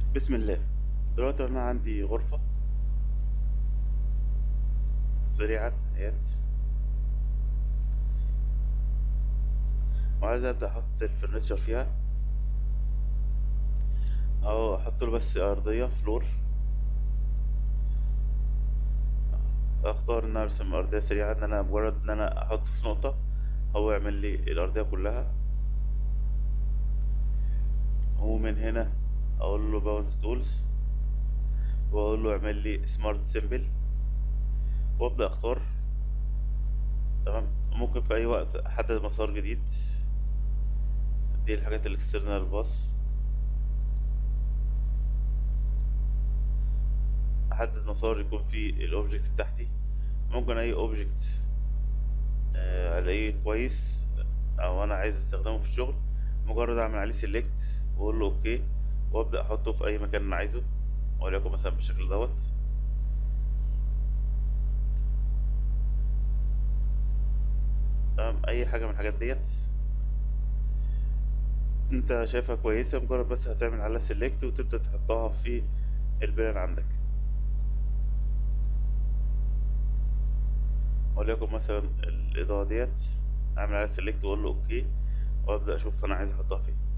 بسم الله دلوقتي انا عندي غرفة سريعا اهيت وعايز ابدأ احط الفرنتشر فيها او احط له بس ارضية فلور اختار ان أنا ارسم ارضية سريعة ان انا مجرد ان انا احط في نقطة هو يعمل لي الارضية كلها ومن هنا اقول له باونس تولز واقول له اعمل لي سمارت سيمبل وابدا اختار تمام ممكن في اي وقت احدد مسار جديد دي الحاجات الاكسترنال باص احدد مسار يكون فيه الاوبجكت بتاعتي ممكن اي اوبجكت الاقيه كويس او انا عايز استخدمه في الشغل مجرد اعمل عليه سيلكت واقول له اوكي وابدا احطه في اي مكان انا عايزه وليكن مثلا بالشكل دوت تمام اي حاجه من الحاجات ديت انت شايفها كويسه مجرد بس هتعمل عليها سيلكت وتبدا تحطها في البلان عندك وليكن مثلا الاضاءه ديت اعمل عليها سيلكت واقول له اوكي وابدا اشوف انا عايز احطها فين